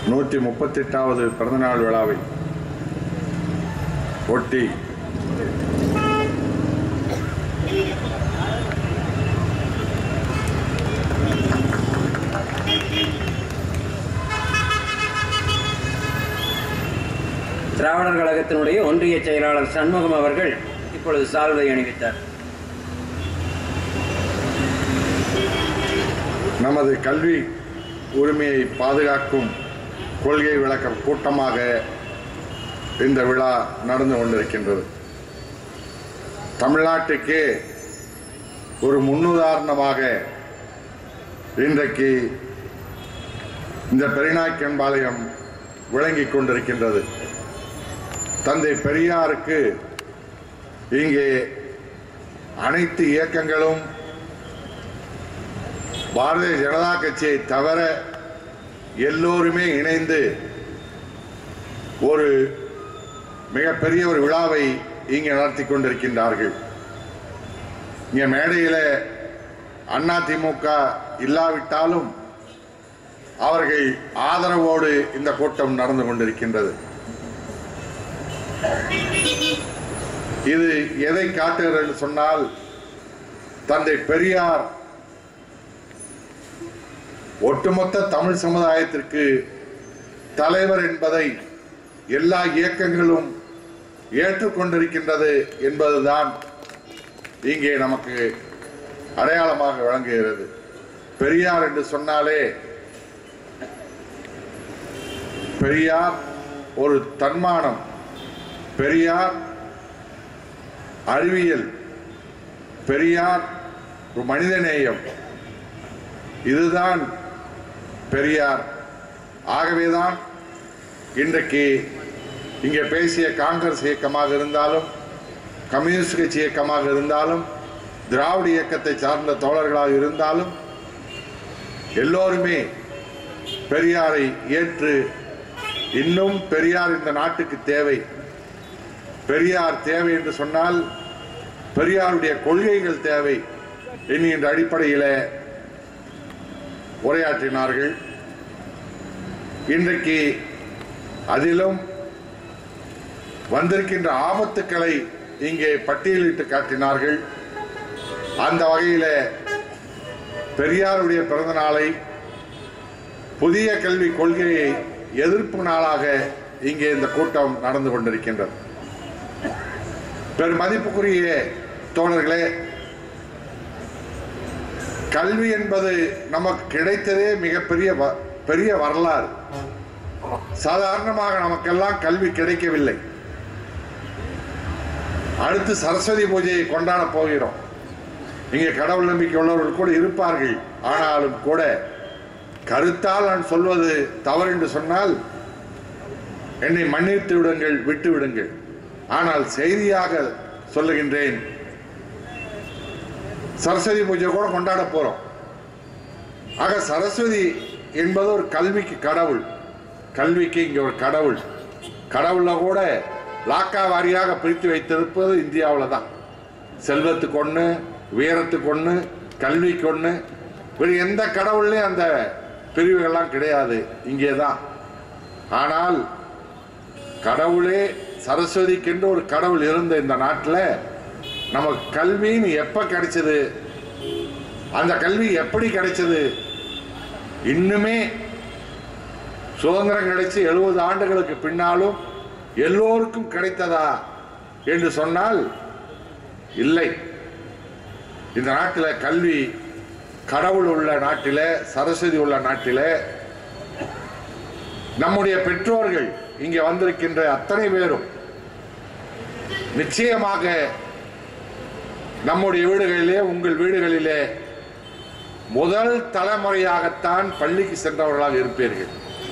நூற்றி முப்பத்தெட்டாவது பிறந்தநாள் விழாவை ஒட்டி திராவிடர் கழகத்தினுடைய ஒன்றிய செயலாளர் சண்முகம் அவர்கள் இப்பொழுது சால்வை அணிவித்தார் நமது கல்வி உரிமையை பாதுகாக்கும் கொள்கை விளக்க கூட்டமாக இந்த விழா நடந்து கொண்டிருக்கின்றது தமிழ்நாட்டுக்கே ஒரு முன்னுதாரணமாக இன்றைக்கு இந்த பெரிநாய்க்கன்பாளையம் விளங்கிக் கொண்டிருக்கின்றது தந்தை பெரியாருக்கு இங்கே அனைத்து இயக்கங்களும் பாரதிய ஜனதா கட்சியை தவிர எல்லோருமே இணைந்து ஒரு மிகப்பெரிய ஒரு விழாவை இங்கே நடத்தி கொண்டிருக்கின்றார்கள் இங்கே மேடையில் அதிமுக இல்லாவிட்டாலும் அவர்கள் ஆதரவோடு இந்த கூட்டம் நடந்து கொண்டிருக்கின்றது இது எதை காட்டுகிறது என்று சொன்னால் தந்தை பெரியார் ஒட்டுமொத்த தமிழ் சமுதாயத்திற்கு தலைவர் என்பதை எல்லா இயக்கங்களும் ஏற்றுக்கொண்டிருக்கின்றது என்பதுதான் இங்கே நமக்கு அடையாளமாக விளங்குகிறது பெரியார் என்று சொன்னாலே பெரியார் ஒரு தன்மானம் பெரியார் அறிவியல் பெரியார் ஒரு மனிதநேயம் இதுதான் பெரியார் ஆகவேதான் இன்றைக்கு இங்கே பேசிய காங்கிரஸ் இயக்கமாக இருந்தாலும் கம்யூனிஸ்ட் கட்சி இயக்கமாக இருந்தாலும் திராவிட இயக்கத்தை சார்ந்த தோழர்களாக இருந்தாலும் எல்லோருமே பெரியாரை ஏற்று இன்னும் பெரியார் இந்த நாட்டுக்கு தேவை பெரியார் தேவை என்று சொன்னால் பெரியாருடைய கொள்கைகள் தேவை என்கின்ற அடிப்படையில் உரையாற்றினார்கள் இன்றைக்கு அதிலும் வந்திருக்கின்ற ஆபத்துக்களை இங்கே பட்டியலிட்டு காட்டினார்கள் அந்த வகையில் பெரியாருடைய பிறந்த நாளை புதிய கல்விக் கொள்கையை எதிர்ப்பு நாளாக இங்கே இந்த கூட்டம் நடந்து கொண்டிருக்கின்றது பெரும் மதிப்புக்குரிய தோழர்களே கல்வி என்பது நமக்கு கிடைத்ததே மிகப்பெரிய வ- பெரிய வரலாறு சாதாரணமாக நமக்கெல்லாம் கல்வி கிடைக்கவில்லை அடுத்து சரஸ்வதி பூஜையை கொண்டாட போகிறோம் இங்கே கடவுள் நம்பிக்கை உள்ளவர்கள் கூட இருப்பார்கள் ஆனாலும் கூட கருத்தால் நான் சொல்வது தவறு என்று சொன்னால் என்னை மன்னித்து விடுங்கள் விட்டு விடுங்கள் ஆனால் செய்தியாக சொல்லுகின்றேன் சரஸ்வதி பூஜை கூட கொண்டாட போறோம் ஆக சரஸ்வதி என்பது ஒரு கல்விக்கு கடவுள் கல்விக்கு இங்க ஒரு கடவுள் கடவுள்ல கூட லாக்கா வாரியாக பிரித்து வைத்திருப்பது இந்தியாவில் தான் செல்வத்துக்கு ஒன்று வீரத்துக்கு ஒன்று கல்விக்கு ஒன்று வேறு எந்த கடவுள்லையும் அந்த பிரிவுகள்லாம் கிடையாது இங்கே தான் ஆனால் கடவுளே சரஸ்வதிக்கென்று ஒரு கடவுள் இருந்த இந்த நாட்டில் நமக்கு கல்வின்னு எப்போ கிடைச்சது அந்த கல்வி எப்படி கிடைச்சது இன்னுமே சுதந்திரம் கிடைச்சு எழுபது ஆண்டுகளுக்கு பின்னாலும் எல்லோருக்கும் கிடைத்ததா என்று சொன்னால் இல்லை இந்த நாட்டில் கல்வி கடவுள் உள்ள நாட்டில் சரஸ்வதி உள்ள நாட்டில் நம்முடைய பெற்றோர்கள் இங்கே வந்திருக்கின்ற அத்தனை பேரும் நிச்சயமாக நம்முடைய வீடுகளிலே உங்கள் வீடுகளிலே முதல் தலைமுறையாகத்தான் பள்ளிக்கு சென்றவர்களாக இருப்பீர்கள்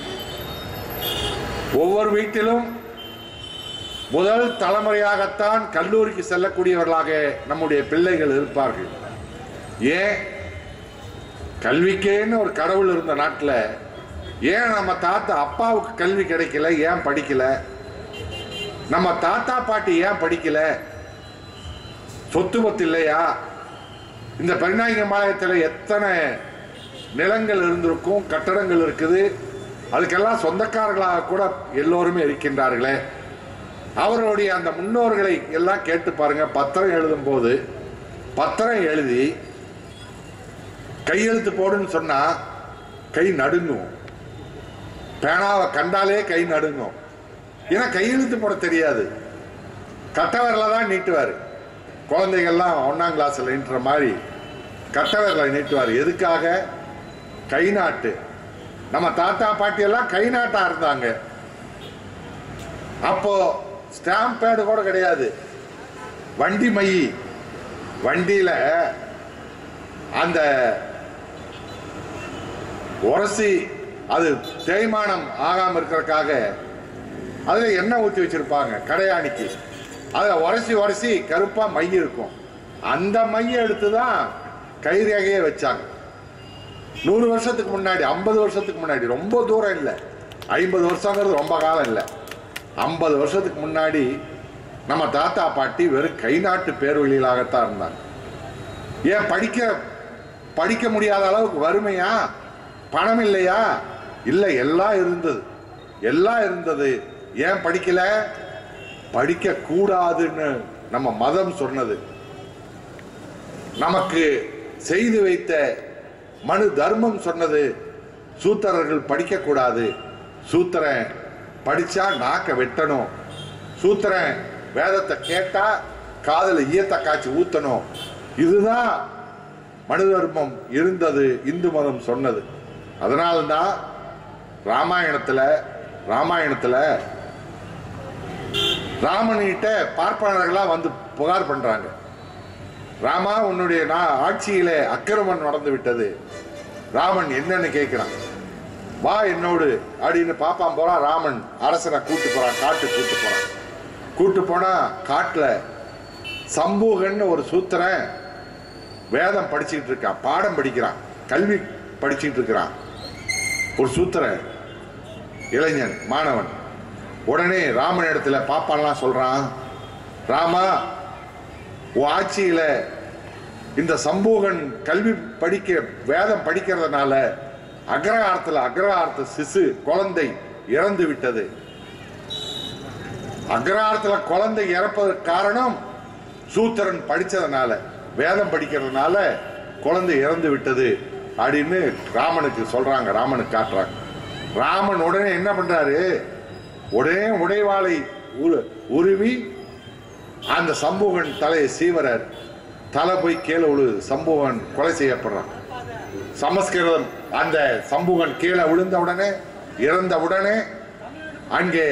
ஒவ்வொரு வீட்டிலும் முதல் தலைமுறையாகத்தான் கல்லூரிக்கு செல்லக்கூடியவர்களாக நம்முடைய பிள்ளைகள் இருப்பார்கள் ஏன் கல்விக்கேன்னு ஒரு கடவுள் இருந்த நாட்டில் ஏன் நம்ம தாத்தா அப்பாவுக்கு கல்வி கிடைக்கல ஏன் படிக்கல நம்ம தாத்தா பாட்டி ஏன் படிக்கல சொத்து பத்து இல்லையா இந்த பெருநாயக மாநிலத்தில் எத்தனை நிலங்கள் இருந்திருக்கும் கட்டடங்கள் இருக்குது அதுக்கெல்லாம் சொந்தக்காரர்களாக கூட எல்லோருமே இருக்கின்றார்களே அவர்களுடைய அந்த முன்னோர்களை எல்லாம் கேட்டு பாருங்க பத்திரம் எழுதும் போது பத்திரம் எழுதி கையெழுத்து போடுன்னு சொன்னா கை நடுங்கும் பேனாவை கண்டாலே கை நடுங்கும் ஏன்னா கையெழுத்து போட தெரியாது கட்டவரில் தான் நீட்டுவார் குழந்தைகள்லாம் ஒன்றாம் கிளாஸில் நீட்டுற மாதிரி கட்டவரில் நீட்டுவார் எதுக்காக கை நாட்டு நம்ம தாத்தா பாட்டி எல்லாம் கை நாட்டா இருந்தாங்க அப்போ ஸ்டாம்ப் பேடு கூட கிடையாது வண்டி மை வண்டியில அந்த உரசி அது தேய்மானம் ஆகாம இருக்கிறதுக்காக அதுல எண்ணெய் ஊற்றி வச்சிருப்பாங்க கடையாணிக்கு அதுல உரசி உரசி கருப்பா மை இருக்கும் அந்த மையை எடுத்து தான் கைரேகையே வச்சாங்க நூறு வருஷத்துக்கு முன்னாடி ஐம்பது வருஷத்துக்கு முன்னாடி ரொம்ப தூரம் இல்லை ஐம்பது வருஷங்கிறது ரொம்ப காலம் இல்லை ஐம்பது வருஷத்துக்கு முன்னாடி நம்ம தாத்தா பாட்டி வெறும் கை நாட்டு பேர்வழியிலாகத்தான் இருந்தாங்க ஏன் படிக்க படிக்க முடியாத அளவுக்கு வறுமையா பணம் இல்லையா இல்லை எல்லாம் இருந்தது எல்லாம் இருந்தது ஏன் படிக்கல படிக்க கூடாதுன்னு நம்ம மதம் சொன்னது நமக்கு செய்து வைத்த மனு தர்மம் சொன்னது சூத்திரர்கள் படிக்க கூடாது சூத்திரன் படிச்சா நாக்க வெட்டணும் சூத்திரன் வேதத்தை கேட்டா காதுல ஈயத்தை காய்ச்சி ஊத்தணும் இதுதான் மனு தர்மம் இருந்தது இந்து மதம் சொன்னது அதனால்தான் ராமாயணத்துல ராமாயணத்துல ராமனிட்ட பார்ப்பனர்களா வந்து புகார் பண்றாங்க ராமா உன்னுடைய நான் ஆட்சியிலே அக்கிரமம் நடந்து விட்டது ராமன் என்னன்னு கேட்கிறான் வா என்னோடு அப்படின்னு பாப்பான் போறான் ராமன் அரசனை கூட்டு போறான் காட்டு கூட்டு போறான் கூட்டு போனா காட்டுல சம்பூகன்னு ஒரு சூத்திரன் வேதம் படிச்சுக்கிட்டு இருக்கான் பாடம் படிக்கிறான் கல்வி படிச்சுக்கிட்டு இருக்கிறான் ஒரு சூத்திரன் இளைஞன் மாணவன் உடனே ராமன் இடத்துல பாப்பான்லாம் சொல்றான் ராமா உன் ஆட்சியில இந்த சம்பூகன் கல்வி படிக்க வேதம் படிக்கிறதுனால அக்ரஹாரத்தில் அக்ரஹாரத்து சிசு குழந்தை இறந்து விட்டது அக்ரஹாரத்துல குழந்தை இறப்பதற்கு காரணம் சூத்திரன் படிச்சதுனால வேதம் படிக்கிறதுனால குழந்தை இறந்து விட்டது அப்படின்னு ராமனுக்கு சொல்றாங்க ராமனுக்கு காட்டுறாங்க ராமன் உடனே என்ன பண்றாரு உடனே உடைவாளை உரு- உருவி அந்த சம்பூகன் தலையை சீவரார் தலை போய் கீழே விழுது சம்பூகன் கொலை செய்யப்படுறான் சமஸ்கிருதம் அந்த சம்பூகன் கீழே விழுந்த உடனே இறந்த உடனே அங்கே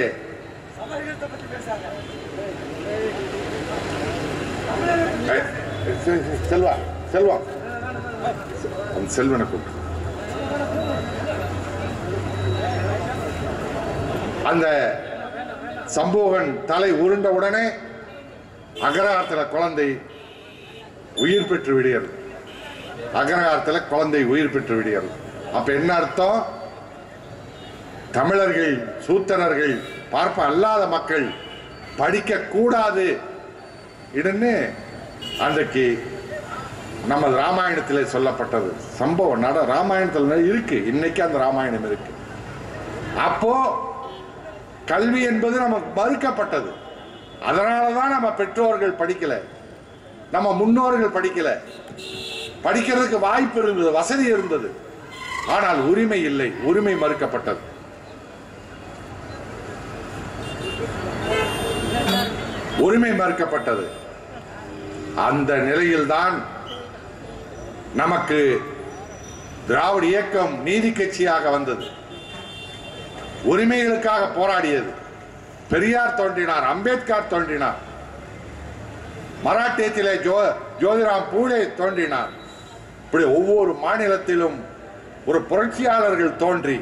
ஏய், செ- செ- செல்வா செல்வா அந்த செல்வனை கூப்பிட்டு அந்த சம்பூகன் தலை உருண்ட உடனே அகரகாரத்துல குழந்தை உயிர் பெற்று விடுகிறது அகரகாரத்துல குழந்தை உயிர் பெற்று விடுகிறது அப்ப என்ன அர்த்தம் தமிழர்கள் சூத்திரர்கள் பார்ப்ப அல்லாத மக்கள் படிக்க கூடாது இதுன்னு அன்றைக்கு நம்ம ராமாயணத்திலே சொல்லப்பட்டது சம்பவம் நட ராமாயணத்தில் இருக்கு இன்னைக்கு அந்த ராமாயணம் இருக்கு அப்போ கல்வி என்பது நமக்கு மறுக்கப்பட்டது அதனாலதான் நம்ம பெற்றோர்கள் படிக்கல நம்ம முன்னோர்கள் படிக்கல படிக்கிறதுக்கு வாய்ப்பு இருந்தது வசதி இருந்தது ஆனால் உரிமை இல்லை உரிமை மறுக்கப்பட்டது உரிமை மறுக்கப்பட்டது அந்த நிலையில்தான் நமக்கு திராவிட இயக்கம் நீதி கட்சியாக வந்தது உரிமைகளுக்காக போராடியது பெரியார் தோன்றினார் அம்பேத்கர் தோன்றினார் மராட்டியத்திலே ஜோ ஜோதிராம் பூலே தோன்றினார் இப்படி ஒவ்வொரு மாநிலத்திலும் ஒரு புரட்சியாளர்கள் தோன்றி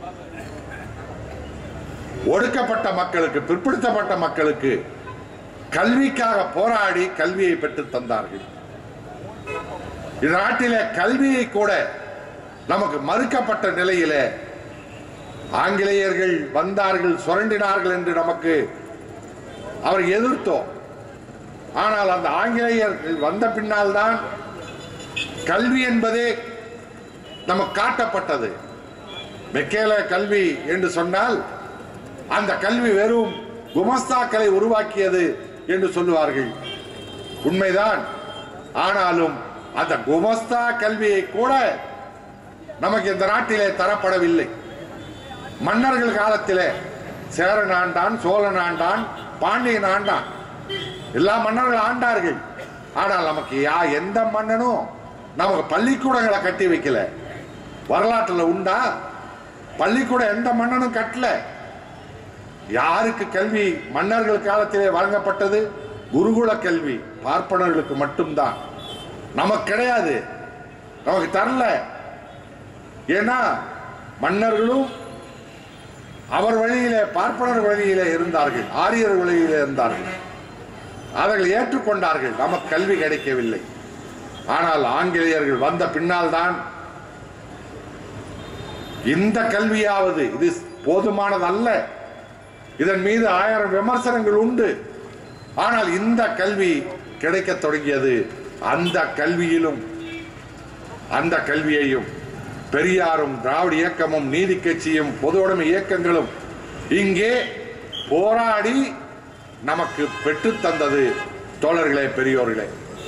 ஒடுக்கப்பட்ட மக்களுக்கு பிற்படுத்தப்பட்ட மக்களுக்கு கல்விக்காக போராடி கல்வியை பெற்றுத் தந்தார்கள் இந்த நாட்டிலே கல்வியை கூட நமக்கு மறுக்கப்பட்ட நிலையிலே ஆங்கிலேயர்கள் வந்தார்கள் சுரண்டினார்கள் என்று நமக்கு அவர் எதிர்த்தோம் ஆனால் அந்த ஆங்கிலேயர்கள் வந்த பின்னால் தான் கல்வி என்பதே நமக்கு காட்டப்பட்டது மெக்கேல கல்வி என்று சொன்னால் அந்த கல்வி வெறும் குமஸ்தாக்களை உருவாக்கியது என்று சொல்லுவார்கள் உண்மைதான் ஆனாலும் அந்த குமஸ்தா கல்வியை கூட நமக்கு இந்த நாட்டிலே தரப்படவில்லை மன்னர்கள் காலத்திலே சேரன் ஆண்டான் சோழன் ஆண்டான் பாண்டியன் ஆண்டான் எல்லா மன்னர்கள் ஆண்டார்கள் ஆனால் நமக்கு யா எந்த மன்னனும் நமக்கு பள்ளிக்கூடங்களை கட்டி வைக்கல வரலாற்றுல உண்டா பள்ளிக்கூடம் எந்த மன்னனும் கட்டல யாருக்கு கல்வி மன்னர்கள் காலத்திலே வழங்கப்பட்டது குருகுல கல்வி பார்ப்பனர்களுக்கு மட்டும்தான் நமக்கு கிடையாது நமக்கு தரல ஏன்னா மன்னர்களும் அவர் வழியிலே பார்ப்பனர் வழியிலே இருந்தார்கள் ஆரியர் வழியிலே இருந்தார்கள் அவர்கள் ஏற்றுக்கொண்டார்கள் நமக்கு கல்வி கிடைக்கவில்லை ஆனால் ஆங்கிலேயர்கள் வந்த பின்னால் தான் இந்த கல்வியாவது இது போதுமானதல்ல இதன் மீது ஆயிரம் விமர்சனங்கள் உண்டு ஆனால் இந்த கல்வி கிடைக்கத் தொடங்கியது அந்த கல்வியிலும் அந்த கல்வியையும் பெரியாரும் திராவிட இயக்கமும் நீதி கட்சியும் பொது உடைமை இயக்கங்களும் இங்கே போராடி நமக்கு பெற்றுத் தந்தது தோழர்களே பெரியோர்களே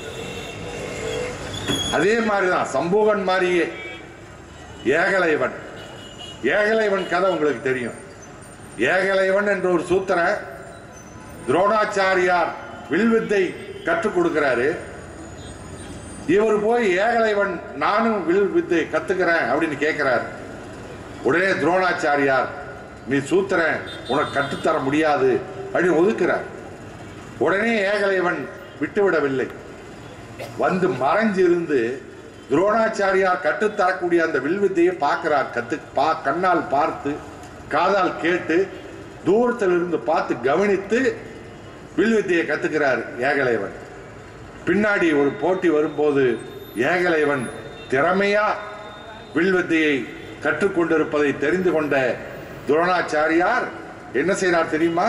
அதே மாதிரிதான் சம்பூகன் மாதிரியே ஏகலைவன் ஏகலைவன் கதை உங்களுக்கு தெரியும் ஏகலைவன் என்ற ஒரு சூத்திரன் துரோணாச்சாரியார் வில்வித்தை கற்றுக் கொடுக்கிறாரு இவர் போய் ஏகலைவன் நானும் வில் வித்தை கத்துக்கிறேன் அப்படின்னு கேட்கிறார் உடனே துரோணாச்சாரியார் நீ சூத்திரன் உனக்கு கற்றுத்தர முடியாது அப்படின்னு ஒதுக்குறார் உடனே ஏகலைவன் விட்டுவிடவில்லை வந்து மறைஞ்சிருந்து துரோணாச்சாரியார் கற்றுத்தரக்கூடிய அந்த வில்வித்தையை பார்க்கிறார் கத்து பா கண்ணால் பார்த்து காதால் கேட்டு தூரத்தில் இருந்து பார்த்து கவனித்து வில்வித்தையை கத்துக்கிறார் ஏகலைவன் பின்னாடி ஒரு போட்டி வரும்போது ஏகலைவன் திறமையா வில்வித்தையை கற்றுக்கொண்டிருப்பதை தெரிந்து கொண்ட துரோணாச்சாரியார் என்ன செய்றார் தெரியுமா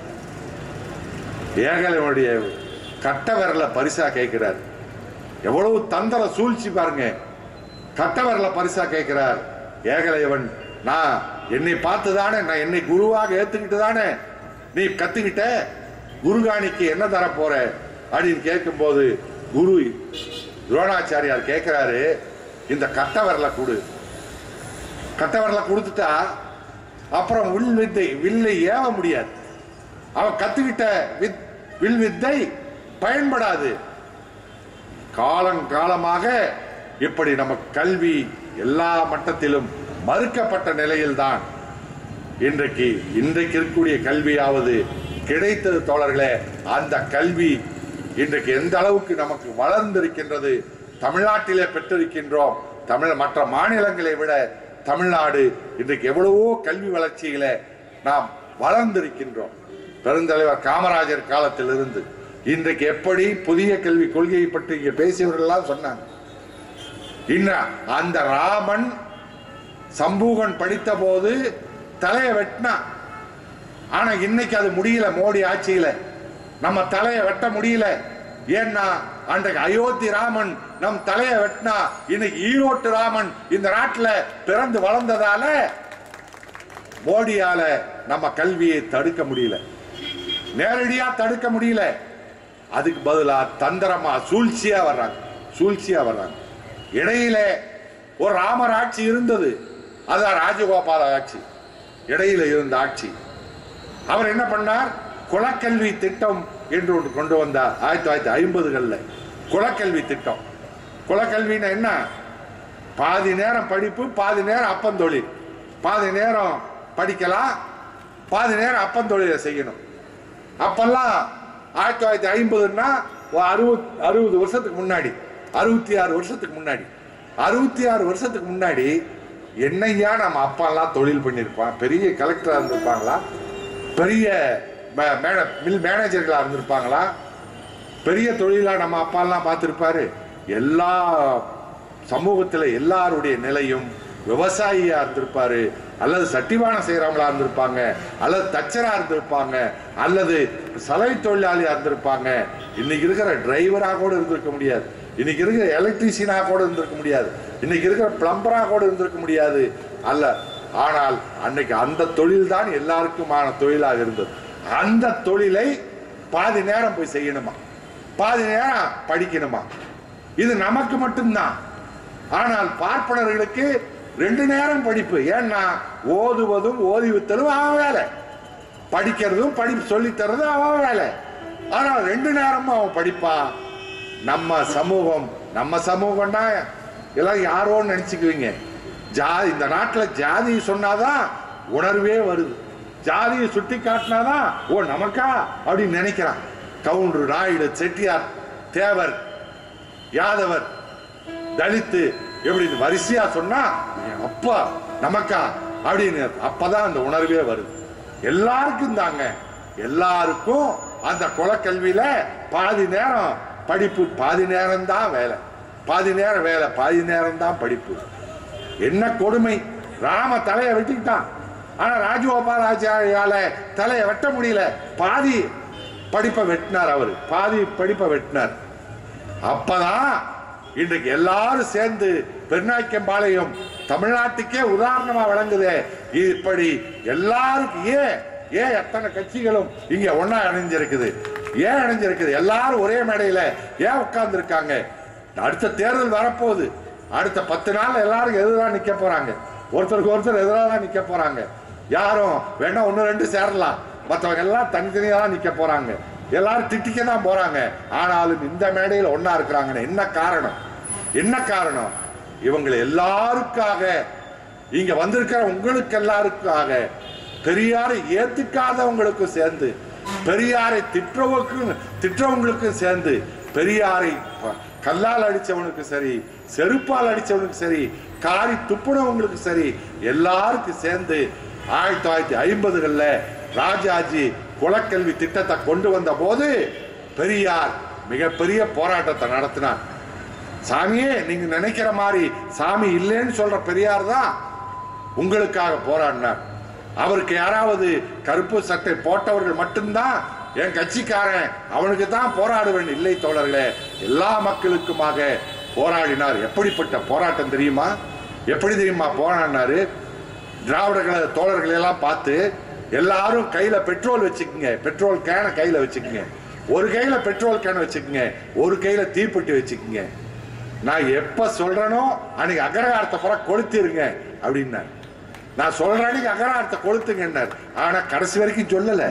ஏகலைவனுடைய கட்ட விரல பரிசா கேட்கிறார் எவ்வளவு தந்திர சூழ்ச்சி பாருங்க கட்ட விரல பரிசா கேட்கிறார் ஏகலைவன் நான் என்னை பார்த்து தானே நான் என்னை குருவாக ஏத்துக்கிட்டு தானே நீ கத்துக்கிட்ட குருகாணிக்கு என்ன தர போற அப்படின்னு கேட்கும்போது குரு துரோணாச்சாரியார் கேட்கிறாரு இந்த கட்ட விரல கொடு கட்ட விரல கொடுத்துட்டா அப்புறம் வில் வித்தை வில்லை ஏவ முடியாது அவன் கத்துக்கிட்ட வித் வில் வித்தை பயன்படாது காலங்காலமாக இப்படி நம்ம கல்வி எல்லா மட்டத்திலும் மறுக்கப்பட்ட நிலையில்தான் இன்றைக்கு இன்றைக்கு இருக்கக்கூடிய கல்வியாவது கிடைத்தது தோழர்களே அந்த கல்வி இன்றைக்கு எந்த அளவுக்கு நமக்கு வளர்ந்திருக்கின்றது தமிழ்நாட்டிலே பெற்றிருக்கின்றோம் தமிழ் மற்ற மாநிலங்களை விட தமிழ்நாடு இன்றைக்கு எவ்வளவோ கல்வி வளர்ச்சியில நாம் வளர்ந்திருக்கின்றோம் பெருந்தலைவர் காமராஜர் காலத்திலிருந்து இன்றைக்கு எப்படி புதிய கல்வி கொள்கையை பற்றி இங்க பேசியவர்கள் எல்லாம் சொன்னாங்க இன்னும் அந்த ராமன் சம்பூகன் படித்த போது தலையை வெட்டினான் ஆனா இன்னைக்கு அது முடியல மோடி ஆட்சியில நம்ம தலையை வெட்ட முடியல ஏன்னா அன்றைக்கு அயோத்தி ராமன் நம் தலையை வெட்டினா இன்னைக்கு ஈரோட்டு ராமன் இந்த நாட்டுல பிறந்து வளர்ந்ததால மோடியால நம்ம கல்வியை தடுக்க முடியல நேரடியா தடுக்க முடியல அதுக்கு பதிலா தந்திரமா சூழ்ச்சியா வர்றாங்க சூழ்ச்சியா வர்றாங்க இடையில ஒரு ராமர் ஆட்சி இருந்தது அதான் ராஜகோபால ஆட்சி இடையில இருந்த ஆட்சி அவர் என்ன பண்ணார் குலக்கல்வி திட்டம் என்று ஒன்று கொண்டு வந்தார் ஆயிரத்தி தொள்ளாயிரத்தி ஐம்பதுகள்ல குலக்கல்வி திட்டம் குலக்கல்வின்னா என்ன பாதி நேரம் படிப்பு பாதி நேரம் அப்பந்தொழில் பாதி நேரம் படிக்கலாம் பாதி நேரம் அப்பந்தொழிலை செய்யணும் அப்பெல்லாம் ஆயிரத்தி தொள்ளாயிரத்தி ஐம்பதுன்னா அறுபத் அறுபது வருஷத்துக்கு முன்னாடி அறுபத்தி ஆறு வருஷத்துக்கு முன்னாடி அறுபத்தி ஆறு வருஷத்துக்கு முன்னாடி என்னையா நம்ம அப்பாலாம் தொழில் பண்ணியிருப்பான் பெரிய கலெக்டரா இருந்திருப்பாங்களா பெரிய மே- மேன- மில் மேனேஜர்களா இருந்திருப்பாங்களா பெரிய தொழிலா நம்ம அப்பாலாம் பார்த்திருப்பாரு எல்லா சமூகத்துல எல்லாருடைய நிலையும் விவசாயியா இருந்திருப்பாரு அல்லது சட்டிவானம் செய்யறவங்களா இருந்திருப்பாங்க அல்லது தச்சரா இருந்திருப்பாங்க அல்லது சலவை தொழிலாளியா இருந்திருப்பாங்க இன்னைக்கு இருக்கிற டிரைவரா கூட இருந்திருக்க முடியாது இன்னைக்கு இருக்கிற எலக்ட்ரீஷியனா கூட இருந்திருக்க முடியாது இன்னைக்கு இருக்கிற பிளம்பரா கூட இருந்திருக்க முடியாது அல்ல ஆனால் அன்னைக்கு அந்த தொழில் தான் எல்லாருக்குமான தொழிலாக இருந்தது அந்த தொழிலை பாதி நேரம் போய் செய்யணுமா பாதி நேரம் படிக்கணுமா இது நமக்கு மட்டும்தான் ஆனால் பார்ப்பனர்களுக்கு ரெண்டு நேரம் படிப்பு ஏன்னா ஓதுவதும் ஓதிவித்தலும் அவன் வேலை படிக்கிறதும் படி சொல்லித் தர்றதும் அவன் வேலை ஆனால் ரெண்டு நேரமும் அவன் படிப்பான் நம்ம சமூகம் நம்ம சமூகம்னா எல்லாம் யாரோன்னு நினைச்சுக்குவீங்க ஜாதி இந்த நாட்டில் ஜாதி சொன்னாதான் உணர்வே வருது ஜாதியை சுட்டி காட்டினாதான் ஓ நமக்கா அப்படின்னு நினைக்கிறான் கவுண்டர் நாயுடு செட்டியார் தேவர் யாதவர் தலித்து எப்படின்னு வரிசையா சொன்னா அப்பா நமக்கா அப்படின்னு அப்பதான் அந்த உணர்வே வருது எல்லாருக்கும் தாங்க எல்லாருக்கும் அந்த குலக்கல்வியில பாதி நேரம் படிப்பு பாதி நேரம் தான் வேலை பாதி நேரம் வேலை பாதி நேரம் தான் படிப்பு என்ன கொடுமை ராம தலையை வெட்டிக்கிட்டான் ஆனா ராஜகோபாலாச்சாரியால தலையை வெட்ட முடியல பாதி படிப்பை வெட்டினார் அவரு பாதி படிப்பை வெட்டினார் அப்பதான் இன்றைக்கு எல்லாரும் சேர்ந்து பெருநாய்க்கம்பாளையம் தமிழ்நாட்டுக்கே உதாரணமா விளங்குதே இப்படி எல்லாருக்கும் ஏன் ஏன் எத்தனை கட்சிகளும் இங்க ஒண்ணா இணைஞ்சிருக்குது ஏன் இணைஞ்சிருக்குது எல்லாரும் ஒரே மேடையில ஏன் உட்கார்ந்து இருக்காங்க அடுத்த தேர்தல் வரப்போகுது அடுத்த பத்து நாள் எல்லாரும் எதிராக நிக்க போறாங்க ஒருத்தருக்கு ஒருத்தர் எதிராக தான் நிக்க போறாங்க யாரும் வேணா ஒன்று ரெண்டு சேரலாம் மற்றவங்க எல்லாம் தனித்தனியாக தான் நிக்க போறாங்க எல்லாரும் திட்டிக்க தான் போறாங்க ஆனாலும் இந்த மேடையில் ஒண்ணா இருக்கிறாங்கன்னு என்ன காரணம் என்ன காரணம் இவங்களை எல்லாருக்காக இங்க வந்திருக்கிற உங்களுக்கு எல்லாருக்காக பெரியாரை ஏத்துக்காதவங்களுக்கும் சேர்ந்து பெரியாரை திட்டுறவங்களுக்கும் திட்டுறவங்களுக்கும் சேர்ந்து பெரியாரை ப- கல்லால் அடிச்சவனுக்கு சரி செருப்பால் அடிச்சவனுக்கு சரி காரி துப்புனவங்களுக்கு சரி எல்லாருக்கும் சேர்ந்து ஆயிரத்தி தொள்ளாயிரத்தி ஐம்பதுகள்ல ராஜாஜி குலக்கல்வி திட்டத்தை கொண்டு வந்த போது பெரியார் மிகப்பெரிய போராட்டத்தை நடத்தினார் சாமியே நீங்க நினைக்கிற மாதிரி சாமி இல்லைன்னு சொல்ற பெரியார் தான் உங்களுக்காக போராடினார் அவருக்கு யாராவது கருப்பு சட்டை போட்டவர்கள் மட்டும்தான் என் கட்சிக்காரன் அவனுக்கு தான் போராடுவேன் இல்லை தோழர்களே எல்லா மக்களுக்குமாக போராடினார் எப்படிப்பட்ட போராட்டம் தெரியுமா எப்படி தெரியுமா போராடினாரு திராவிட கழக தோழர்களை எல்லாம் பார்த்து எல்லாரும் கையில பெட்ரோல் வச்சுக்கோங்க பெட்ரோல் கேனை கையில வச்சுக்கோங்க ஒரு கையில பெட்ரோல் கேன் வச்சுக்கோங்க ஒரு கையில தீப்பெட்டி வச்சுக்கோங்க நான் எப்ப சொல்றேனோ அன்னைக்கு அகரகாரத்தை பூரா கொளுத்திருங்க அப்படின்னார் நான் சொல்ற அன்னைக்கு அகரகாரத்தை கொளுத்துங்கன்னார் ஆனா கடைசி வரைக்கும் சொல்லல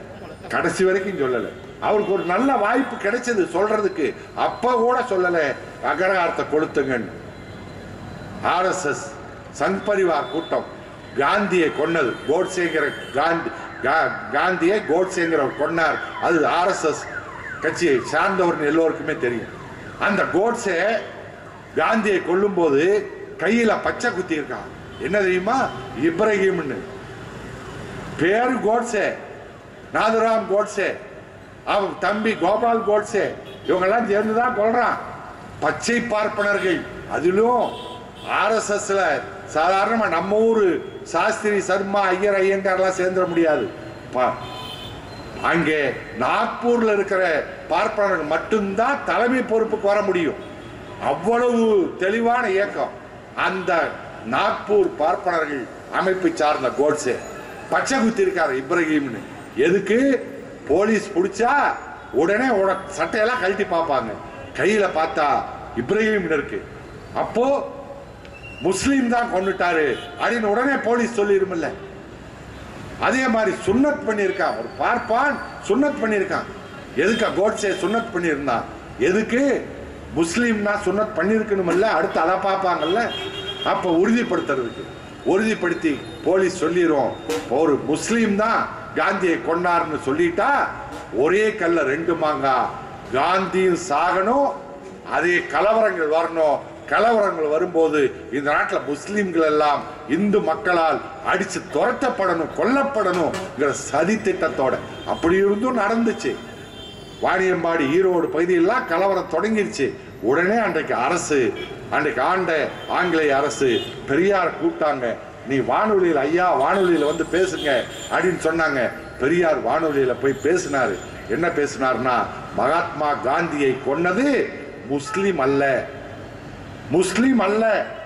கடைசி வரைக்கும் சொல்லல அவருக்கு ஒரு நல்ல வாய்ப்பு கிடைச்சது சொல்றதுக்கு அப்ப கூட சொல்லல அகரகாரத்தை கொளுத்துங்கன்னு ஆர்எஸ்எஸ் சங் பரிவார் கூட்டம் காந்தியை கொன்னது கோட்சேங்கிற காந்தி கா- காந்தியை கோட்சேங்கிறவர் கொன்னார் அது ஆர்எஸ்எஸ் கட்சியை சார்ந்தவர்னு எல்லோருக்குமே தெரியும் அந்த கோட்சே காந்தியை கொல்லும்போது கையில பச்சை குத்தி இருக்கான் என்ன தெரியுமா இப்ராஹிம்னு பேரு கோட்சே நாதுராம் கோட்சே அவன் தம்பி கோபால் கோட்சே இவங்கெல்லாம் சேர்ந்து தான் கொள்றான் பச்சை பார்ப்பனர்கள் அதிலும் ஆர்எஸ்எஸ்ல சாதாரணமா நம்ம ஊரு சாஸ்திரி சர்மா ஐயர் ஐயங்கார்லாம் சேர்ந்துட முடியாது பா- அங்கே நாக்பூர்ல இருக்கிற பார்ப்பனர்கள் மட்டும்தான் தலைமை பொறுப்புக்கு வர முடியும் அவ்வளவு தெளிவான இயக்கம் அந்த நாக்பூர் பார்ப்பனர்கள் அமைப்பை சார்ந்த கோட்ஸே பச்சை குத்தி இருக்காரு இப்ராஹிம்னு எதுக்கு போலீஸ் பிடிச்சா உடனே உட- சட்டையெல்லாம் கழட்டி பார்ப்பாங்க கையில பார்த்தா இப்ராஹிம் இருக்கு அப்போ முஸ்லீம் தான் கொண்டுட்டாரு அப்படின்னு உடனே போலீஸ் சொல்லிருமில்ல அதே மாதிரி சுன்னத் பண்ணியிருக்கான் ஒரு பார்ப்பான் சுன்னத் பண்ணியிருக்கான் எதுக்கா கோட்ஸே சுன்னத் பண்ணியிருந்தான் எதுக்கு முஸ்லீம்னா சுன்னத் பண்ணியிருக்கணுமில்ல அடுத்து அதை பார்ப்பாங்கல்ல அப்போ உறுதிப்படுத்துறதுக்கு உறுதிப்படுத்தி போலீஸ் சொல்லிரும் ஒரு முஸ்லீம் தான் காந்தியை கொண்டாருன்னு சொல்லிட்டா ஒரே கல்ல ரெண்டு மாங்கா காந்தியும் சாகணும் அதே கலவரங்கள் வரணும் கலவரங்கள் வரும்போது இந்த நாட்டில் முஸ்லிம்கள் எல்லாம் இந்து மக்களால் அடிச்சு துரத்தப்படணும் கொல்லப்படணுங்கிற சதி திட்டத்தோட அப்படி இருந்தும் நடந்துச்சு வாணியம்பாடி ஈரோடு பகுதியெல்லாம் கலவரம் தொடங்கிருச்சு உடனே அன்றைக்கு அரசு அன்றைக்கு ஆண்ட ஆங்கிலேய அரசு பெரியார் கூப்பிட்டாங்க நீ வானொலியில் ஐயா வானொலியில் வந்து பேசுங்க அப்படின்னு சொன்னாங்க பெரியார் வானொலியில போய் பேசினாரு என்ன பேசினார்னா மகாத்மா காந்தியை கொன்னது முஸ்லிம் அல்ல முஸ்லிம் அல்ல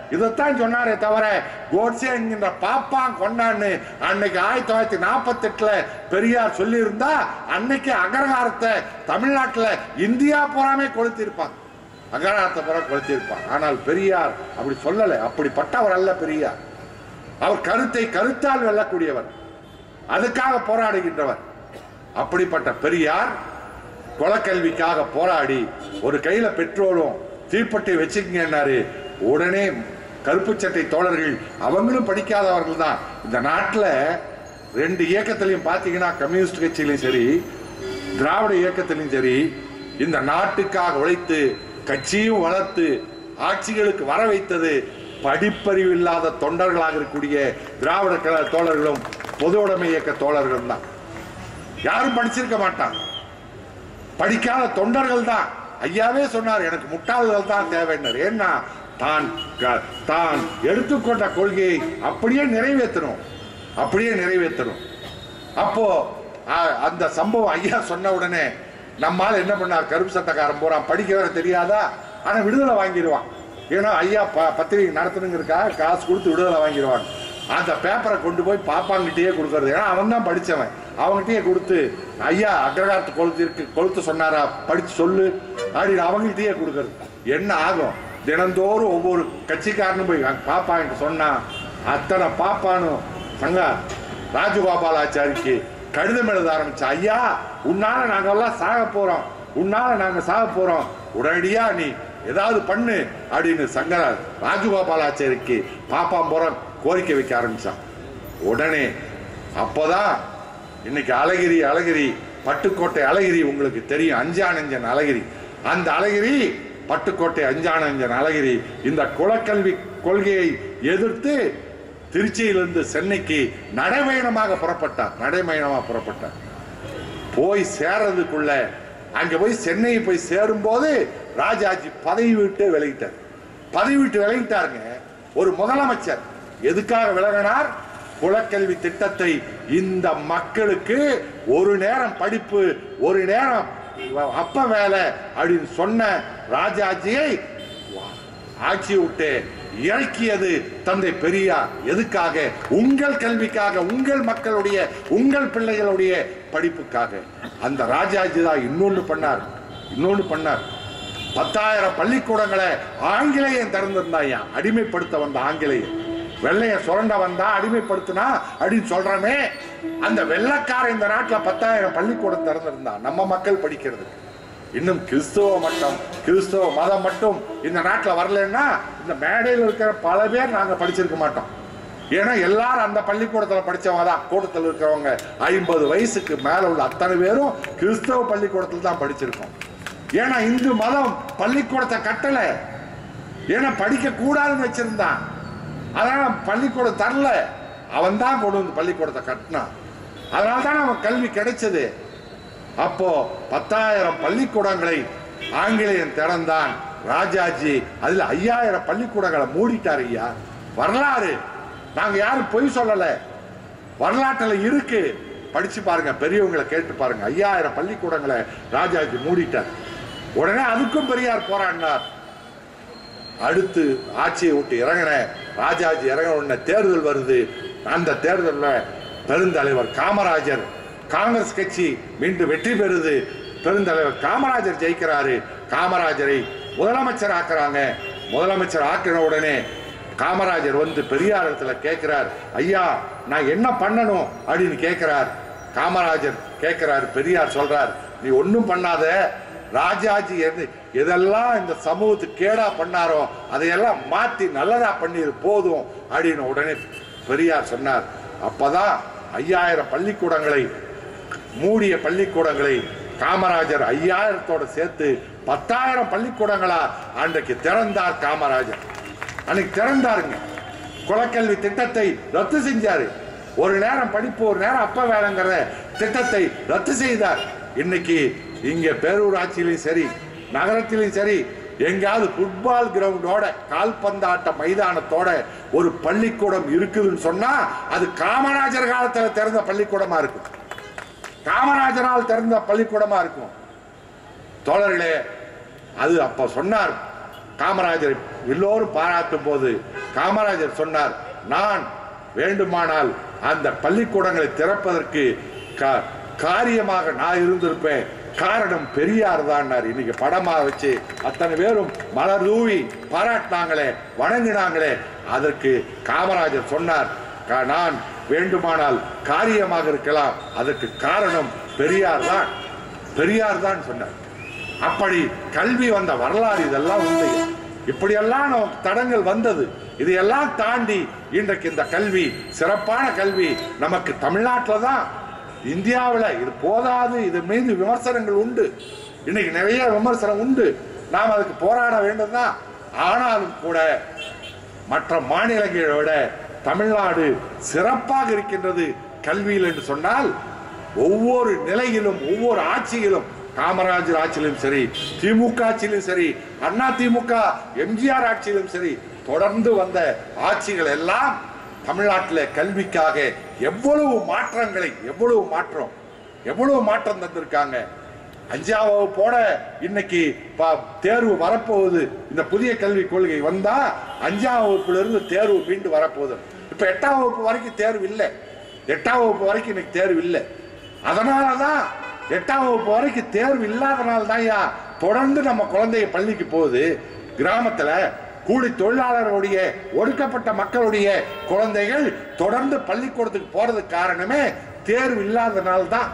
இதைத்தான் சொன்னாரே தவிர கோட்சே என்கின்ற பாப்பான் கொண்டான்னு அன்னைக்கு ஆயிரத்தி தொள்ளாயிரத்தி நாற்பத்தி எட்டுல பெரியார் சொல்லியிருந்தா அன்னைக்கு அகரகாரத்தை தமிழ்நாட்டுல இந்தியா பூராமே கொளுத்திருப்பாங்க அகரகாரத்தை பூரா கொளுத்திருப்பாங்க ஆனால் பெரியார் அப்படி சொல்லலை அப்படிப்பட்டவர் அல்ல பெரியார் அவர் கருத்தை கருத்தால் வெல்லக்கூடியவர் அதுக்காக போராடுகின்றவர் அப்படிப்பட்ட பெரியார் குலக்கல்விக்காக போராடி ஒரு கையில பெட்ரோலும் தீப்பெட்டி வச்சுக்கங்கன்னாரு உடனே கருப்பு சட்டை தோழர்கள் அவங்களும் படிக்காதவர்கள் தான் இந்த நாட்டில் ரெண்டு இயக்கத்திலையும் பார்த்தீங்கன்னா கம்யூனிஸ்ட் கட்சியிலையும் சரி திராவிட இயக்கத்திலையும் சரி இந்த நாட்டுக்காக உழைத்து கட்சியும் வளர்த்து ஆட்சிகளுக்கு வர வைத்தது படிப்பறிவு இல்லாத தொண்டர்களாக இருக்கக்கூடிய திராவிட கழக தோழர்களும் பொது உடைமை இயக்க தோழர்களும் தான் யாரும் படிச்சிருக்க மாட்டான் படிக்காத தொண்டர்கள் தான் ஐயாவே சொன்னார் எனக்கு முட்டாள்கள் தான் தேவைன்னார் ஏன்னா தான் க- தான் எடுத்துக்கொண்ட கொள்கையை அப்படியே நிறைவேற்றணும் அப்படியே நிறைவேற்றணும் அப்போ அ- அந்த சம்பவம் ஐயா சொன்ன உடனே நம்மால் என்ன பண்ணார் கருப்பு சட்டக்காரன் போறான் படிக்க வேற தெரியாதா ஆனா விடுதலை வாங்கிடுவான் ஏன்னா ஐயா ப பத்திரிகை நடத்தணுங்கிறக்காக காசு கொடுத்து விடுதலை வாங்கிடுவாங்க அந்த பேப்பரை கொண்டு போய் பாப்பாங்கிட்டயே கொடுக்கறது ஏன்னா அவன் தான் படிச்சவன் அவங்ககிட்டயே கொடுத்து ஐயா அக்ரகாரத்து கொளுத்து இருக்கு கொளுத்து சொன்னாரா படிச்சு சொல்லு அப்படின்னு அவங்ககிட்டயே கொடுக்கறது என்ன ஆகும் தினந்தோறும் ஒவ்வொரு கட்சிக்காரனும் போய் அங்க பாப்பாங்கிட்ட சொன்னா அத்தனை பாப்பானும் சங்க ராஜகோபாலாச்சாரிக்கு கடிதம் எழுத ஆரம்பிச்சா ஐயா உன்னால நாங்கெல்லாம் சாக போறோம் உன்னால நாங்க சாக போறோம் உடனடியா நீ ஏதாவது பண்ணு அப்படின்னு சங்கர ராஜகோபாலாச்சாரிக்கு பாப்பாம்புரம் கோரிக்கை வைக்க ஆரம்பிச்சான் உடனே அப்போதான் இன்னைக்கு அழகிரி அழகிரி பட்டுக்கோட்டை அழகிரி உங்களுக்கு தெரியும் அஞ்சானஞ்சன் அழகிரி அந்த அழகிரி பட்டுக்கோட்டை அஞ்சானஞ்சன் அழகிரி இந்த குலக்கல்வி கொள்கையை எதிர்த்து திருச்சியிலிருந்து சென்னைக்கு நடைபயணமாக புறப்பட்டார் நடைபயணமாக புறப்பட்டார் போய் சேர்றதுக்குள்ள அங்க போய் சென்னை போய் சேரும்போது ராஜாஜி பதவி விட்டு விலகிட்டார் பதவி விட்டு விலகிட்டாருங்க ஒரு முதலமைச்சர் எதுக்காக விலகினார் குலக்கல்வி திட்டத்தை இந்த மக்களுக்கு ஒரு நேரம் படிப்பு ஒரு நேரம் அப்ப வேலை அப்படின்னு சொன்ன ராஜாஜியை ஆட்சி விட்டு இறக்கியது தந்தை பெரியார் எதுக்காக உங்கள் கல்விக்காக உங்கள் மக்களுடைய உங்கள் பிள்ளைகளுடைய படிப்புக்காக அந்த ராஜாஜி தான் இன்னொன்னு பண்ணார் இன்னொன்னு பண்ணார் பத்தாயிரம் பள்ளிக்கூடங்களை ஆங்கிலேயன் திறந்திருந்தாயா அடிமைப்படுத்த வந்த ஆங்கிலேயன் வெள்ளைய சுரண்ட வந்தா அடிமைப்படுத்தினா அப்படின்னு சொல்றமே அந்த வெள்ளைக்காரன் இந்த நாட்டுல பத்தாயிரம் பள்ளிக்கூடம் திறந்திருந்தான் நம்ம மக்கள் படிக்கிறதுக்கு இன்னும் கிறிஸ்துவ மட்டும் கிறிஸ்துவ மதம் மட்டும் இந்த நாட்டில் வரலன்னா இந்த மேடையில் இருக்கிற பல பேர் நாங்க படிச்சிருக்க மாட்டோம் ஏன்னா எல்லாரும் அந்த பள்ளிக்கூடத்தில் படிச்சவங்க தான் கூட்டத்தில் இருக்கிறவங்க ஐம்பது வயசுக்கு மேல உள்ள அத்தனை பேரும் கிறிஸ்தவ பள்ளிக்கூடத்தில் தான் படிச்சிருக்கோம் ஏன்னா இந்து மதம் பள்ளிக்கூடத்தை கட்டல ஏன்னா படிக்க கூடாதுன்னு வச்சிருந்தான் அதனால பள்ளிக்கூடம் தரல அவன் தான் கொண்டு வந்து பள்ளிக்கூடத்தை கட்டினான் அதனால தான் அவன் கல்வி கிடைச்சது அப்போ பத்தாயிரம் பள்ளிக்கூடங்களை ஆங்கிலேயன் திறந்தான் ராஜாஜி அதுல ஐயாயிரம் பள்ளிக்கூடங்களை மூடிட்டார் ஐயா வரலாறு நாங்க யாரும் பொய் சொல்லல வரலாற்றுல இருக்கு படிச்சு பாருங்க பெரியவங்களை கேட்டு பாருங்க ஐயாயிரம் பள்ளிக்கூடங்களை ராஜாஜி மூடிட்டார் உடனே அதுக்கும் பெரியார் போராடினார் அடுத்து ஆட்சியை விட்டு இறங்கின ராஜாஜி இறங்கின உடனே தேர்தல் வருது அந்த தேர்தலில் பெருந்தலைவர் காமராஜர் காங்கிரஸ் கட்சி மீண்டும் வெற்றி பெறுது பெருந்தலைவர் காமராஜர் ஜெயிக்கிறாரு காமராஜரை முதலமைச்சர் ஆக்குறாங்க முதலமைச்சர் ஆக்கின உடனே காமராஜர் வந்து பெரியார் இடத்துல கேட்கிறார் ஐயா நான் என்ன பண்ணணும் அப்படின்னு கேட்கிறார் காமராஜர் கேட்கிறார் பெரியார் சொல்றார் நீ ஒன்றும் பண்ணாத ராஜாஜி எது எதெல்லாம் இந்த சமூகத்துக்கு கேடா பண்ணாரோ அதையெல்லாம் மாத்தி நல்லதா பண்ணிரு போதும் அப்படின்னு உடனே பெரியார் சொன்னார் அப்பதான் ஐயாயிரம் பள்ளிக்கூடங்களை மூடிய பள்ளிக்கூடங்களை காமராஜர் ஐயாயிரத்தோட சேர்த்து பத்தாயிரம் பள்ளிக்கூடங்களா அன்றைக்கு திறந்தார் காமராஜர் அன்னைக்கு திறந்தாருங்க குலக்கல்வி திட்டத்தை ரத்து செஞ்சாரு ஒரு நேரம் படிப்பு ஒரு நேரம் அப்ப வேலைங்கிற திட்டத்தை ரத்து செய்தார் இன்னைக்கு இங்க பேரூராட்சியிலையும் சரி நகரத்திலையும் சரி எங்கேயாவது ஃபுட்பால் கிரவுண்டோட கால்பந்தாட்ட மைதானத்தோட ஒரு பள்ளிக்கூடம் இருக்குதுன்னு சொன்னா அது காமராஜர் காலத்துல திறந்த பள்ளிக்கூடமா இருக்கும் காமராஜரால் திறந்த பள்ளிக்கூடமா இருக்கும் தோழர்களே அது அப்ப சொன்னார் காமராஜர் எல்லோரும் பாராட்டும் போது காமராஜர் சொன்னார் நான் வேண்டுமானால் அந்த பள்ளிக்கூடங்களை திறப்பதற்கு கா- காரியமாக நான் இருந்திருப்பேன் காரணம் பெரியார் தான் இன்னைக்கு படமா வச்சு அத்தனை பேரும் மலர் தூவி பாராட்டினாங்களே வணங்கினாங்களே அதற்கு காமராஜர் சொன்னார் "கா- நான் வேண்டுமானால் காரியமாக இருக்கலாம் அதற்கு காரணம் பெரியார் தான் பெரியார் தான் சொன்னார் அப்படி கல்வி வந்த வரலாறு இதெல்லாம் உண்டு இப்படியெல்லாம் நமக்கு தடங்கள் வந்தது இதையெல்லாம் தாண்டி இன்றைக்கு இந்த கல்வி சிறப்பான கல்வி நமக்கு தமிழ்நாட்டில் தான் இந்தியாவில் இது போதாது இது மீது விமர்சனங்கள் உண்டு இன்னைக்கு நிறைய விமர்சனம் உண்டு நாம் அதுக்கு போராட வேண்டும் தான் ஆனாலும் கூட மற்ற மாநிலங்களை விட தமிழ்நாடு சிறப்பாக இருக்கின்றது கல்வியில் என்று சொன்னால் ஒவ்வொரு நிலையிலும் ஒவ்வொரு ஆட்சியிலும் காமராஜர் ஆட்சியிலும் சரி திமுக ஆட்சியிலும் சரி அண்ணா திமுக எம்ஜிஆர் ஆட்சியிலும் சரி தொடர்ந்து வந்த ஆட்சிகள் எல்லாம் தமிழ்நாட்டில் கல்விக்காக எவ்வளவு மாற்றங்களை எவ்வளவு மாற்றம் எவ்வளவு மாற்றம் தந்திருக்காங்க அஞ்சாம் வகுப்போட இன்னைக்கு ப- தேர்வு வரப்போகுது இந்த புதிய கல்விக் கொள்கை வந்தா அஞ்சாம் வகுப்புல இருந்து தேர்வு மீண்டு வரப்போகுது இப்ப எட்டாம் வகுப்பு வரைக்கும் தேர்வு இல்லை எட்டாம் வகுப்பு வரைக்கும் இன்னைக்கு தேர்வு இல்லை அதனாலதான் எட்டாம் வகுப்பு வரைக்கும் தேர்வு இல்லாதனால தான் தொடர்ந்து நம்ம குழந்தைய பள்ளிக்கு போகுது கிராமத்துல கூலி தொழிலாளர்களுடைய ஒடுக்கப்பட்ட மக்களுடைய குழந்தைகள் தொடர்ந்து பள்ளிக்கூடத்துக்கு போறதுக்கு காரணமே தேர்வு இல்லாதனால தான்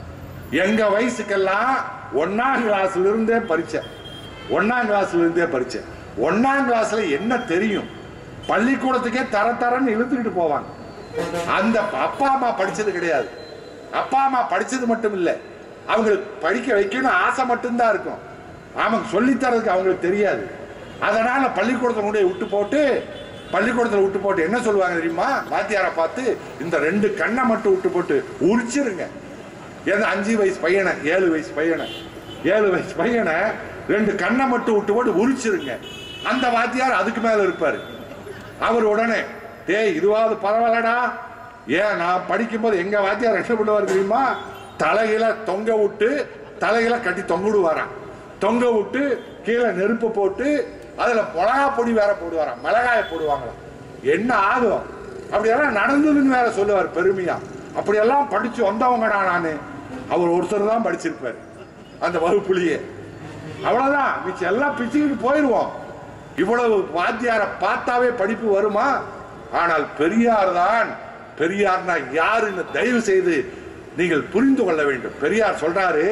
எங்க வயசுக்கெல்லாம் ஒன்னாம் கிளாஸ்ல இருந்தே பரீட்சை ஒன்னாம் கிளாஸ்ல இருந்தே பரீட்சை ஒன்னாம் கிளாஸ்ல என்ன தெரியும் பள்ளிக்கூடத்துக்கே தர தரன்னு இழுத்துக்கிட்டு போவாங்க அந்த அப்பா அம்மா படிச்சது கிடையாது அப்பா அம்மா படிச்சது மட்டும் இல்லை அவங்களுக்கு படிக்க வைக்கணும் ஆசை மட்டும்தான் இருக்கும் அவங்க சொல்லித் தரதுக்கு அவங்களுக்கு தெரியாது அதனால பள்ளிக்கூடத்தை கொண்டு போய் விட்டு போட்டு பள்ளிக்கூடத்தில் விட்டு போட்டு என்ன சொல்லுவாங்க தெரியுமா வாத்தியாரை பார்த்து இந்த ரெண்டு கண்ணை மட்டும் விட்டு போட்டு உரிச்சிருங்க ஏன்னா அஞ்சு வயசு பையனை ஏழு வயசு பையனை ஏழு வயசு பையனை ரெண்டு கண்ணை மட்டும் விட்டு போட்டு உரிச்சிருங்க அந்த வாத்தியார் அதுக்கு மேல இருப்பாரு அவர் உடனே டேய் இதுவாவது பரவாயில்லடா ஏன் நான் படிக்கும்போது எங்க வாத்தியார் என்ன பண்ணுவார் தெரியுமா தலையில தொங்க விட்டு தலையில கட்டி தொங்க விடுவாராம் தொங்க விட்டு கீழே நெருப்பு போட்டு அதுல மிளகா பொடி வேற போடுவாராம் மிளகாய போடுவாங்களாம் என்ன ஆகும் அப்படியெல்லாம் நடந்ததுன்னு வேற சொல்லுவார் பெருமையா அப்படியெல்லாம் படிச்சு வந்தவங்கடா நானு அவர் ஒருத்தர் தான் படிச்சிருப்பாரு அந்த வகுப்புலயே அவ்வளவுதான் மிச்சம் எல்லாம் பிச்சுக்கிட்டு போயிடுவோம் இவ்வளவு வாத்தியாரை பார்த்தாவே படிப்பு வருமா ஆனால் பெரியார் தான் பெரியார்னா யாருன்னு தயவு செய்து நீங்கள் புரிந்து கொள்ள வேண்டும் பெரியார் சொல்றாரு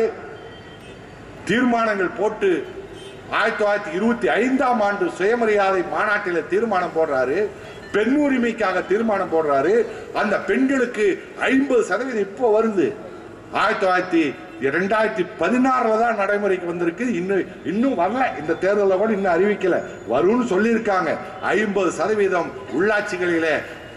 தீர்மானங்கள் போட்டு ஆயிரத்தி தொள்ளாயிரத்தி இருபத்தி ஐந்தாம் ஆண்டு சுயமரியாதை மாநாட்டில் தீர்மானம் போடுறாரு பெண் உரிமைக்காக தீர்மானம் போடுறாரு அந்த பெண்களுக்கு ஐம்பது சதவீதம் இப்போ வருது ஆயிரத்தி தொள்ளாயிரத்தி ரெண்டாயிரத்தி பதினாறுல தான் நடைமுறைக்கு வந்திருக்கு இன்னும் இன்னும் வரல இந்த தேர்தலில் கூட இன்னும் அறிவிக்கல வரும்னு சொல்லியிருக்காங்க ஐம்பது சதவீதம் உள்ளாட்சிகளிலே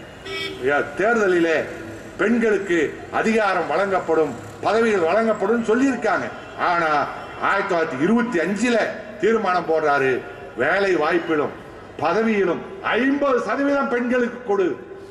ய- தேர்தலிலே பெண்களுக்கு அதிகாரம் வழங்கப்படும் பதவிகள் வழங்கப்படும் சொல்லியிருக்காங்க ஆனா ஆயிரத்தி தொள்ளாயிரத்தி இருபத்தி அஞ்சுல தீர்மானம் போடுறாரு வேலை வாய்ப்பிலும் பதவியிலும் ஐம்பது சதவீதம் பெண்களுக்கு கொடு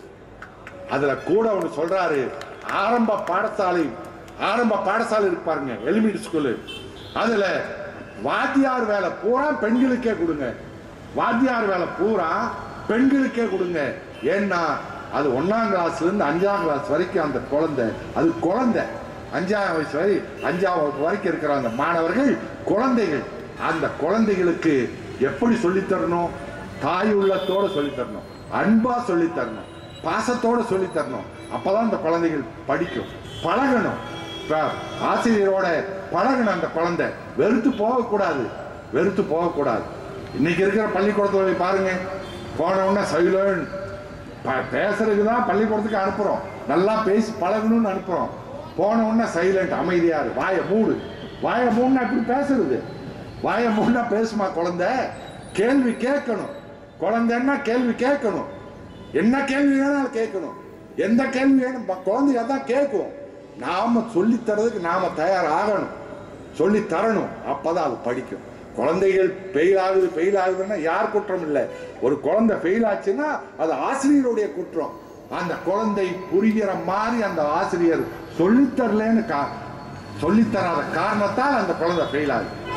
அதுல கூட ஒன்று சொல்றாரு ஆரம்ப பாடசாலை ஆரம்ப பாடசாலை இருக்கு பாருங்க எலிமெண்ட்ரி ஸ்கூலு அதுல வாத்தியார் வேலை பூரா பெண்களுக்கே கொடுங்க வாத்தியார் வேலை பூரா பெண்களுக்கே கொடுங்க ஏன்னா அது ஒன்னாம் கிளாஸ்ல இருந்து அஞ்சாம் கிளாஸ் வரைக்கும் அந்த குழந்தை அது குழந்தை அஞ்சாம் வயசு வரை அஞ்சாம் வகுப்பு வரைக்கும் இருக்கிற அந்த மாணவர்கள் குழந்தைகள் அந்த குழந்தைகளுக்கு எப்படி சொல்லித் தரணும் தாய் உள்ளத்தோட சொல்லித் தரணும் அன்பா சொல்லித் தரணும் பாசத்தோட சொல்லித் தரணும் அப்பதான் அந்த குழந்தைகள் படிக்கும் பழகணும் இப்ப ஆசிரியரோட பழகணும் அந்த குழந்தை வெறுத்து போகக்கூடாது வெறுத்து போகக்கூடாது இன்னைக்கு இருக்கிற பள்ளிக்கூடத்துல போய் பாருங்க போன உடனே சைலன் பேசுறதுக்கு தான் பள்ளிக்கூடத்துக்கு அனுப்புறோம் நல்லா பேசி பழகணும்னு அனுப்புறோம் போன உடனே சைலண்ட் அமைதியா இரு வாயை மூடு வாயை மூடுனா எப்படி பேசுறது வாயை மூடுனா பேசுமா குழந்தை கேள்வி கேட்கணும் குழந்தைன்னா கேள்வி கேட்கணும் என்ன கேள்வி வேணாலும் கேட்கணும் எந்த கேள்வி வேணும் ப- குழந்தை அதான் கேட்கும் நாம சொல்லி தரதுக்கு நாம தயாராகணும் சொல்லி தரணும் அப்பதான் அது படிக்கும் குழந்தைகள் ஃபெயில் ஆகுது ஃபெயில் ஆகுதுன்னா யார் குற்றம் இல்லை ஒரு குழந்தை ஃபெயில் ஆச்சுன்னா அது ஆசிரியருடைய குற்றம் அந்த குழந்தை புரிகிற மாதிரி அந்த ஆசிரியர் சொல்லித்தரலன்னு கா சொல்லித்தராத காரணத்தால் அந்த குழந்தை ஃபெயில் ஆகுது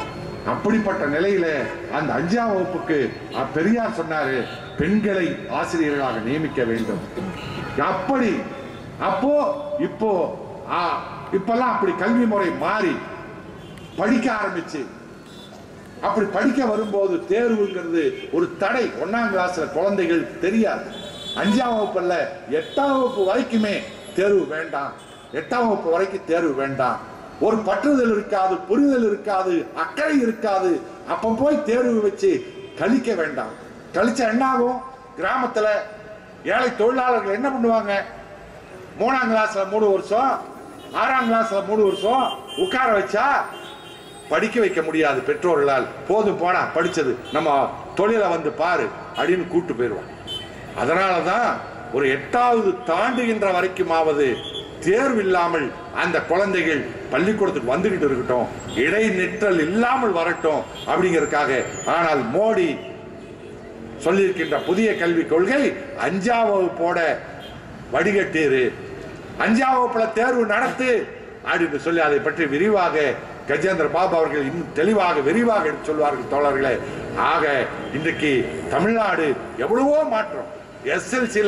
அப்படிப்பட்ட நிலையில அந்த அஞ்சாம் வகுப்புக்கு அஹ், பெரியார் சொன்னாரு பெண்களை ஆசிரியர்களாக நியமிக்க வேண்டும் அப்படி அப்போ இப்போ ஆ, இப்பெல்லாம் அப்படி கல்வி முறை மாறி படிக்க ஆரம்பிச்சு அப்படி படிக்க வரும்போது தேர்வுங்கிறது ஒரு தடை ஒன்னாம் கிளாஸ்ல குழந்தைகளுக்கு தெரியாது அஞ்சாம் வகுப்புல எட்டாம் வகுப்பு வரைக்குமே தேர்வு வேண்டாம் எட்டாம் வகுப்பு வரைக்கும் தேர்வு வேண்டாம் ஒரு பற்றுதல் இருக்காது புரிதல் இருக்காது அக்கறை இருக்காது அப்ப போய் தேர்வு வச்சு கழிக்க வேண்டாம் கழிச்சா என்ன ஆகும் கிராமத்துல ஏழை தொழிலாளர்கள் என்ன பண்ணுவாங்க மூணாம் கிளாஸ்ல மூணு வருஷம் ஆறாம் கிளாஸ்ல மூணு வருஷம் உட்கார வச்சா படிக்க வைக்க முடியாது பெற்றோர்களால் போதும் போனா படிச்சது நம்ம தொழிலை வந்து பாரு அப்படின்னு கூட்டு போயிடுவோம் அதனால தான் ஒரு எட்டாவது தாண்டுகின்ற வரைக்குமாவது தேர்வு இல்லாமல் அந்த குழந்தைகள் பள்ளிக்கூடத்துக்கு வந்துகிட்டு இருக்கட்டும் இடைநிற்றல் இல்லாமல் வரட்டும் அப்படிங்கறதுக்காக ஆனால் மோடி சொல்லியிருக்கின்ற புதிய கல்விக் கொள்கை அஞ்சாம் வகுப்போட வடிகட்டீரு அஞ்சாம் வகுப்புல தேர்வு நடத்து அப்படின்னு சொல்லி அதை பற்றி விரிவாக கஜேந்திர பாபு அவர்கள் இன்னும் தெளிவாக விரிவாக எடுத்து சொல்வார்கள் தோழர்களே ஆக இன்றைக்கு தமிழ்நாடு எவ்வளவோ மாற்றம் எஸ்எல்சியில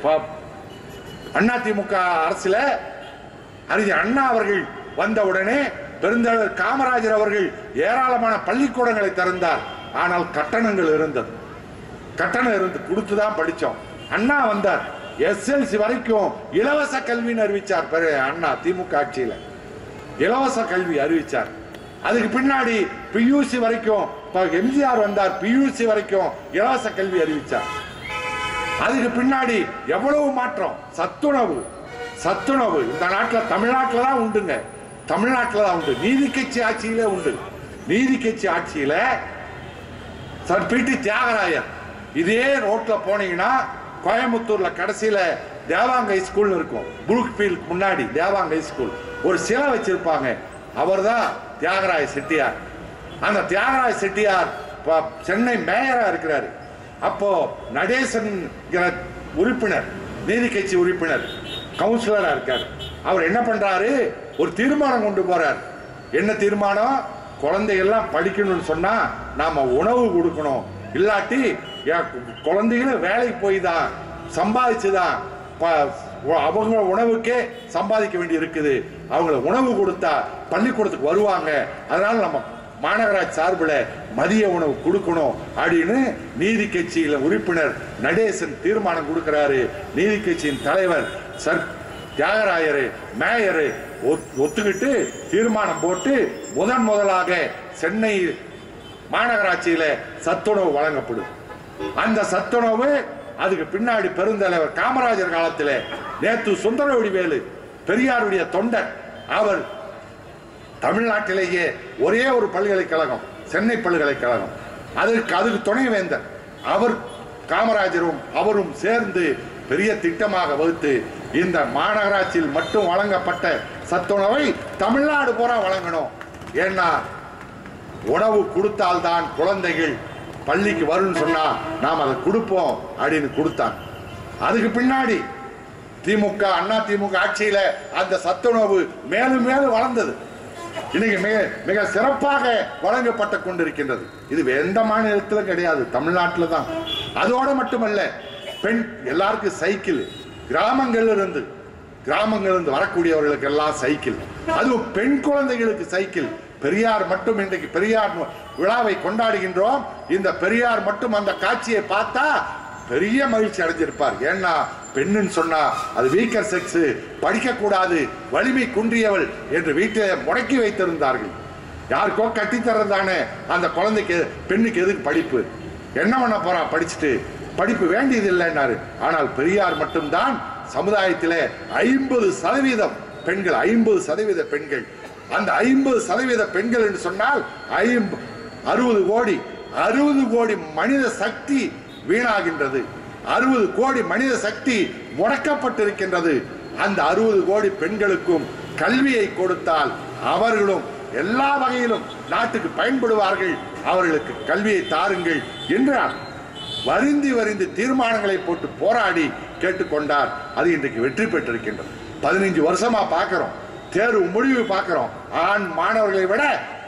அதிமுக அரசுல அறிஞர் அண்ணா அவர்கள் வந்த உடனே பெருந்தலைவர் காமராஜர் அவர்கள் ஏராளமான பள்ளிக்கூடங்களை திறந்தார் ஆனால் கட்டணங்கள் இருந்தது கட்டணம் இருந்து கொடுத்து தான் படிச்சோம் அண்ணா வந்தார் எஸ்எல்சி வரைக்கும் இலவச கல்வின்னு அறிவிச்சார் பெரு- அண்ணா திமுக ஆட்சியில இலவச கல்வி அறிவிச்சார் அதுக்கு பின்னாடி பியூசி வரைக்கும் இப்ப எம்ஜிஆர் வந்தார் பியூசி வரைக்கும் இலவச கல்வி அறிவிச்சார் அதுக்கு பின்னாடி எவ்வளவு மாற்றம் சத்துணவு சத்துணவு இந்த நாட்டில் தமிழ்நாட்டில் தான் உண்டுங்க தமிழ்நாட்டில் தான் உண்டு நீதி கட்சி ஆட்சியிலே உண்டு நீதி கட்சி ஆட்சியில சார் பிடி தியாகராயர் இதே ரோட்ல போனீங்கன்னா கோயம்புத்தூர்ல கடைசியில தேவாங்க ஸ்கூல் இருக்கும் புரூக் ஃபீல்ட் முன்னாடி தேவாங்க ஸ்கூல் ஒரு சிலை வச்சிருப்பாங்க அவர்தான் தியாகராய செட்டியார் அந்த தியாகராய செட்டியார் ப- சென்னை மேயரா இருக்கிறாரு அப்போ நடேசன் உறுப்பினர் நீதி கட்சி உறுப்பினர் கவுன்சிலரா இருக்காரு அவர் என்ன பண்றாரு ஒரு தீர்மானம் கொண்டு போறார் என்ன தீர்மானம் குழந்தைகள்லாம் படிக்கணும்னு சொன்னா நாம உணவு கொடுக்கணும் இல்லாட்டி என் கு- குழந்தைகளும் வேலைக்கு போய் தான் சம்பாதிச்சுதான் ப- அவங்க உணவுக்கே சம்பாதிக்க வேண்டி இருக்குது அவங்கள உணவு கொடுத்தா பள்ளிக்கூடத்துக்கு வருவாங்க அதனால நம்ம மாநகராட்சி சார்பில் மதிய உணவு கொடுக்கணும் அப்படின்னு நீதி கட்சியில உறுப்பினர் நடேசன் தீர்மானம் கொடுக்கிறாரு நீதி கட்சியின் தலைவர் சர் தியாகராயரு மேயரு ஒத்- ஒத்துக்கிட்டு தீர்மானம் போட்டு முதன் முதலாக சென்னை மாநகராட்சியில சத்துணவு வழங்கப்படும் அந்த சத்துணவு அதுக்கு பின்னாடி பெருந்தலைவர் காமராஜர் காலத்திலே நேத்து சுந்தரவடிவேலு பெரியாருடைய தொண்டர் அவர் தமிழ்நாட்டிலேயே ஒரே ஒரு பல்கலைக்கழகம் சென்னை பல்கலைக்கழகம் அதற்கு அதுக்கு துணைவேந்தர் அவர் காமராஜரும் அவரும் சேர்ந்து பெரிய திட்டமாக வகுத்து இந்த மாநகராட்சியில் மட்டும் வழங்கப்பட்ட சத்துணவை தமிழ்நாடு பூரா வழங்கணும் ஏன்னா உணவு கொடுத்தால்தான் குழந்தைகள் பள்ளிக்கு வரும்னு சொன்னா நாம் அதை கொடுப்போம் அப்படின்னு கொடுத்தாங்க அதுக்கு பின்னாடி திமுக அண்ணா திமுக ஆட்சியில அந்த சத்துணவு மேலும் மேலும் வளர்ந்தது இன்னைக்கு மிக மிக சிறப்பாக வழங்கப்பட்டு கொண்டிருக்கின்றது இது எந்த மாநிலத்திலும் கிடையாது தமிழ்நாட்டில் தான் அதோட மட்டுமல்ல பெண் எல்லாருக்கும் சைக்கிள் கிராமங்கள்ல இருந்து கிராமங்கள்ல இருந்து வரக்கூடியவர்களுக்கு எல்லாம் சைக்கிள் அதுவும் பெண் குழந்தைகளுக்கு சைக்கிள் பெரியார் மட்டும் இன்றைக்கு பெரியார் மு- விழாவை கொண்டாடுகின்றோம் இந்த பெரியார் மட்டும் அந்த காட்சியை பார்த்தா பெரிய மகிழ்ச்சி அடைஞ்சிருப்பார் ஏன்னா பெண்ணுன்னு சொன்னா அது வீக்கர் செக்ஸ் படிக்க கூடாது வலிமை குன்றியவள் என்று வீட்டிலே முடக்கி வைத்திருந்தார்கள் யாருக்கோ கட்டித்தரதானே அந்த குழந்தைக்கு பெண்ணுக்கு எதுக்கு படிப்பு என்ன பண்ண போறா படிச்சுட்டு படிப்பு வேண்டியது இல்லைன்னாரு ஆனால் பெரியார் மட்டும்தான் சமுதாயத்திலே ஐம்பது சதவீதம் பெண்கள் ஐம்பது சதவீத பெண்கள் அந்த ஐம்பது சதவீத பெண்கள் என்று சொன்னால் ஐம்ப அறுபது கோடி அறுபது கோடி மனித சக்தி வீணாகின்றது அறுபது கோடி மனித சக்தி முடக்கப்பட்டிருக்கின்றது அந்த அறுபது கோடி பெண்களுக்கும் கல்வியை கொடுத்தால் அவர்களும் எல்லா வகையிலும் நாட்டுக்கு பயன்படுவார்கள் அவர்களுக்கு கல்வியை தாருங்கள் என்றார் வருந்தி வருந்தி தீர்மானங்களை போட்டு போராடி கேட்டுக்கொண்டார் அது இன்றைக்கு வெற்றி பெற்றிருக்கின்றது பதினைஞ்சு வருஷமா பார்க்கிறோம் தேர்வு முடிவு பார்க்கிறோம் ஆண் மாணவர்களை விட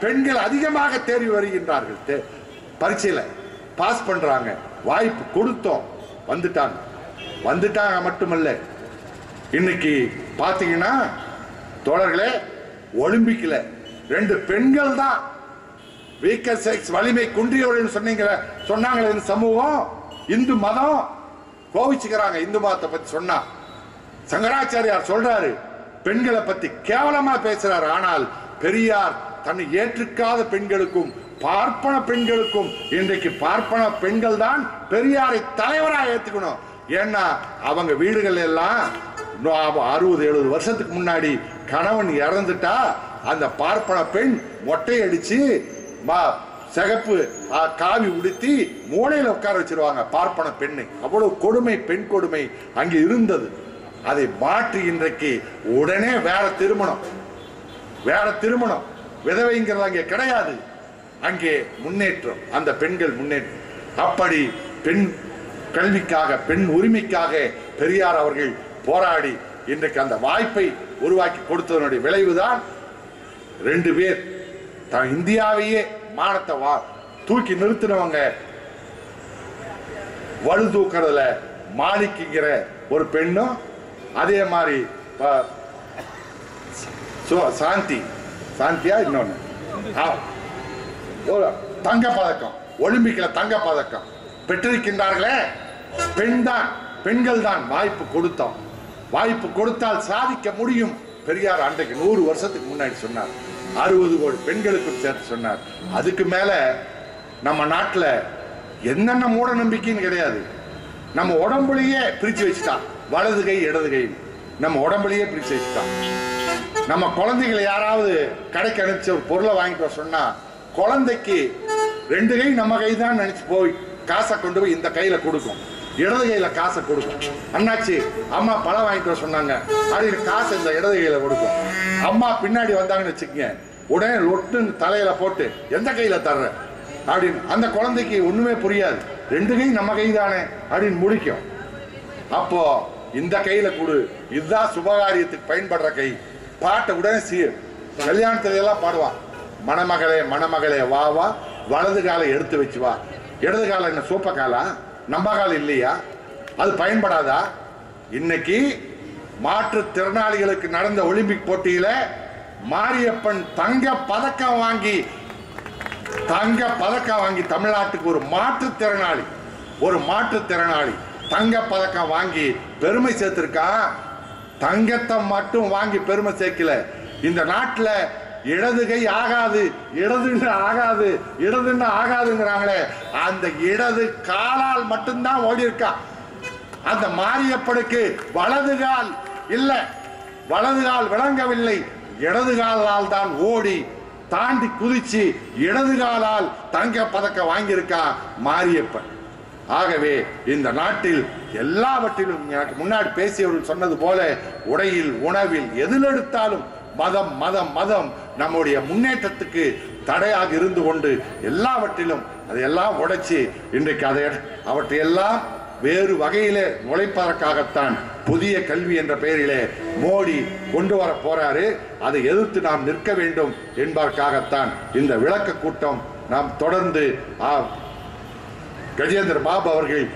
பெண்கள் அதிகமாக தேர்வு வருகின்றார்கள் தே- பரீட்சையில பாஸ் பண்றாங்க வாய்ப்பு கொடுத்தோம் வந்துட்டாங்க வந்துட்டாங்க மட்டுமல்ல இன்னைக்கு பாத்தீங்கன்னா தோழர்களே ஒலிம்பிக்ல ரெண்டு பெண்கள் தான் வீக்கர் செக்ஸ் வலிமை குன்றியவர்கள் சொன்னீங்களே சொன்னாங்களே இந்த சமூகம் இந்து மதம் கோவிச்சுக்கிறாங்க இந்து மதத்தை பத்தி சொன்னா சங்கராச்சாரியார் சொல்றாரு பெண்களை பத்தி கேவலமா பேசுறாரு ஆனால் பெரியார் தன்னை ஏற்றுக்காத பெண்களுக்கும் பார்ப்பன பெண்களுக்கும் இன்றைக்கு பார்ப்பன பெண்கள் தான் பெரியாரை தலைவராக ஏத்துக்கணும் ஏன்னா அவங்க வீடுகள் எல்லாம் அறுபது எழுபது வருஷத்துக்கு முன்னாடி கணவன் இறந்துட்டா அந்த பார்ப்பன பெண் மொட்டை அடிச்சு மா- சிகப்பு ஆ, காவி உடுத்தி மூலையில உட்கார வச்சிருவாங்க பார்ப்பன பெண்ணை அவ்வளவு கொடுமை பெண் கொடுமை அங்கே இருந்தது அதை மாற்றி இன்றைக்கு உடனே வேற திருமணம் வேற திருமணம் விதவைங்கிறது அங்கே கிடையாது அங்கே முன்னேற்றம் அந்த பெண்கள் முன்னேற்றம் அப்படி பெண் கல்விக்காக பெண் உரிமைக்காக பெரியார் அவர்கள் போராடி இன்றைக்கு அந்த வாய்ப்பை உருவாக்கி கொடுத்ததனுடைய விளைவுதான் ரெண்டு பேர் தான் இந்தியாவையே மானத்தை வா தூக்கி நிறுத்தினவங்க வலு தூக்குறதுல மாலிக்குங்கிற ஒரு பெண்ணும் அதே மாதிரி ப- சு- சாந்தி சாந்தியா இன்னொன்னு ஆ, ஒரு தங்க பதக்கம் ஒலிம்பிக்ல தங்க பதக்கம் பெற்றிருக்கின்றார்களே பெண் தான் பெண்கள் தான் வாய்ப்பு கொடுத்தோம் வாய்ப்பு கொடுத்தால் சாதிக்க முடியும் பெரியார் அன்றைக்கு நூறு வருஷத்துக்கு முன்னாடி சொன்னார் அறுபது கோடி பெண்களுக்கும் சேர்த்து சொன்னார் அதுக்கு மேல நம்ம நாட்டுல என்னென்ன மூட நம்பிக்கைன்னு கிடையாது நம்ம உடம்புலயே பிரிச்சு வச்சுட்டான் வலது கை இடது கை நம்ம உடம்புலயே பிரிச்சு வச்சுட்டான் நம்ம குழந்தைகளை யாராவது கடைக்கு அனுப்பிச்சு ஒரு பொருளை வாங்கிட்டு வர சொன்னா குழந்தைக்கு ரெண்டு கை நம்ம கை தான் நினைச்சு போய் காசை கொண்டு போய் இந்த கையில கொடுக்கும் இடது கையில காசை கொடுக்கும் அண்ணாச்சி அம்மா பழம் வாங்கிட்டு வர சொன்னாங்க அப்படின்னு காசை இந்த இடது கையில கொடுக்கும் அம்மா பின்னாடி வந்தாங்கன்னு வச்சுக்கங்க உடனே லொட்டுன்னு தலையில போட்டு எந்த கையில தர்ற அப்படின்னு அந்த குழந்தைக்கு ஒண்ணுமே புரியாது ரெண்டு கை நம்ம கை தானே அப்படின்னு முடிக்கும் அப்போ இந்த கையில கொடு இதுதான் சுபகாரியத்துக்கு பயன்படுற கை பாட்டை உடனே சீ கல்யாணத்துல எல்லாம் பாடுவான் மணமகளே மணமகளே வா வா வலது காலை எடுத்து வச்சு வா இடது காலம் என்ன சூப்ப காலா நம்ம காலம் இல்லையா அது பயன்படாதா இன்னைக்கு மாற்றுத்திறனாளிகளுக்கு நடந்த ஒலிம்பிக் போட்டியில மாரியப்பன் தங்க பதக்கம் வாங்கி தங்க பதக்கம் வாங்கி தமிழ்நாட்டுக்கு ஒரு மாற்றுத்திறனாளி ஒரு மாற்றுத்திறனாளி தங்க பதக்கம் வாங்கி பெருமை சேர்த்திருக்கான் தங்கத்தை மட்டும் வாங்கி பெருமை சேர்க்கல இந்த நாட்டுல இடது கை ஆகாது இடதுன்னு ஆகாது இடதுன்னு ஆகாதுங்கிறாங்களே அந்த இடது காலால் மட்டும்தான் ஓடி இருக்கான் அந்த மாரியப்பனுக்கு வலது கால் இல்ல வலது கால் விளங்கவில்லை இடது காலால் தான் ஓடி தாண்டி குதிச்சு இடது காலால் தங்க பதக்கம் வாங்கியிருக்கான் மாரியப்பன் ஆகவே இந்த நாட்டில் எல்லாவற்றிலும் எனக்கு முன்னாடி பேசியவர்கள் சொன்னது போல உடையில் உணவில் எதில் எடுத்தாலும் மதம் மதம் மதம் நம்முடைய முன்னேற்றத்துக்கு தடையாக இருந்து கொண்டு எல்லாவற்றிலும் அதையெல்லாம் உடைச்சு இன்றைக்கு அதை அவற்றையெல்லாம் வேறு வகையிலே நுழைப்பதற்காகத்தான் புதிய கல்வி என்ற பெயரிலே மோடி கொண்டு வர போறாரு அதை எதிர்த்து நாம் நிற்க வேண்டும் என்பதற்காகத்தான் இந்த விளக்க கூட்டம் நாம் தொடர்ந்து ஆ, கஜேந்திர பாபு அவர்கள்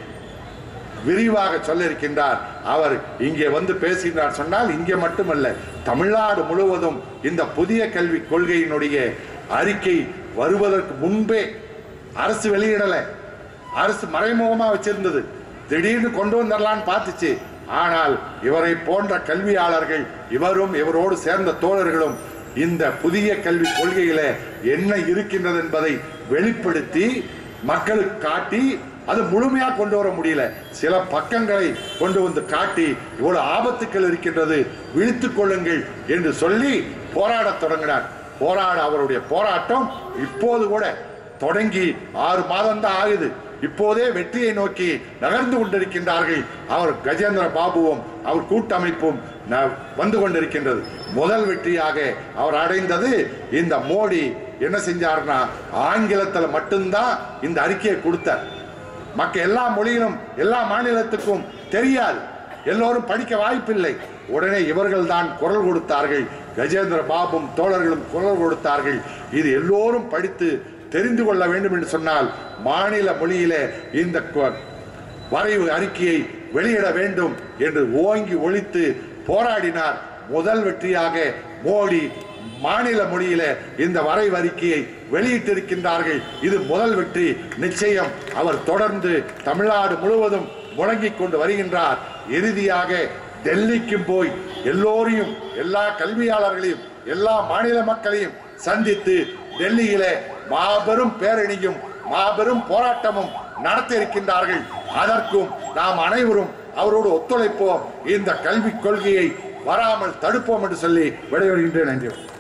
விரிவாக சொல்ல இருக்கின்றார் அவர் இங்கே வந்து பேசுகிறார் சொன்னால் இங்கே மட்டுமல்ல தமிழ்நாடு முழுவதும் இந்த புதிய கல்விக் கொள்கையினுடைய அறிக்கை வருவதற்கு முன்பே அரசு வெளியிடல அரசு மறைமுகமா வச்சிருந்தது திடீர்னு கொண்டு வந்துடலான்னு பார்த்துச்சு ஆனால் இவரை போன்ற கல்வியாளர்கள் இவரும் இவரோடு சேர்ந்த தோழர்களும் இந்த புதிய கல்விக் கொள்கையில என்ன இருக்கின்றது என்பதை வெளிப்படுத்தி மக்களுக்கு காட்டி அது முழுமையா கொண்டு வர முடியல சில பக்கங்களை கொண்டு வந்து காட்டி இவ்வளவு ஆபத்துக்கள் இருக்கின்றது விழித்துக் கொள்ளுங்கள் என்று சொல்லி போராடத் தொடங்கினார் போராட அவருடைய போராட்டம் இப்போது கூட தொடங்கி ஆறு மாதம் தான் ஆகுது இப்போதே வெற்றியை நோக்கி நகர்ந்து கொண்டிருக்கின்றார்கள் அவர் கஜேந்திர பாபுவும் அவர் கூட்டமைப்பும் ந- வந்து கொண்டிருக்கின்றது முதல் வெற்றியாக அவர் அடைந்தது இந்த மோடி என்ன செஞ்சாருன்னா ஆங்கிலத்துல மட்டும்தான் இந்த அறிக்கையை கொடுத்தார் மற்ற எல்லா மொழியிலும் எல்லா மாநிலத்துக்கும் தெரியாது எல்லோரும் படிக்க வாய்ப்பில்லை உடனே இவர்கள் தான் குரல் கொடுத்தார்கள் கஜேந்திர பாபும் தோழர்களும் குரல் கொடுத்தார்கள் இது எல்லோரும் படித்து தெரிந்து கொள்ள வேண்டும் என்று சொன்னால் மாநில மொழியிலே இந்த கு- வரைவு அறிக்கையை வெளியிட வேண்டும் என்று ஓங்கி ஒழித்து போராடினார் முதல் வெற்றியாக மோடி மாநில மொழியில இந்த வரைவு அறிக்கையை வெளியிட்டிருக்கின்றார்கள் இது முதல் வெற்றி நிச்சயம் அவர் தொடர்ந்து தமிழ்நாடு முழுவதும் முழங்கிக் கொண்டு வருகின்றார் இறுதியாக டெல்லிக்கும் போய் எல்லோரையும் எல்லா கல்வியாளர்களையும் எல்லா மாநில மக்களையும் சந்தித்து டெல்லியிலே மாபெரும் பேரணியும் மாபெரும் போராட்டமும் நடத்த இருக்கின்றார்கள் அதற்கும் நாம் அனைவரும் அவரோடு ஒத்துழைப்போம் இந்த கல்விக் கொள்கையை வராமல் தடுப்போம் என்று சொல்லி விடைபெறுகின்றேன் நன்றி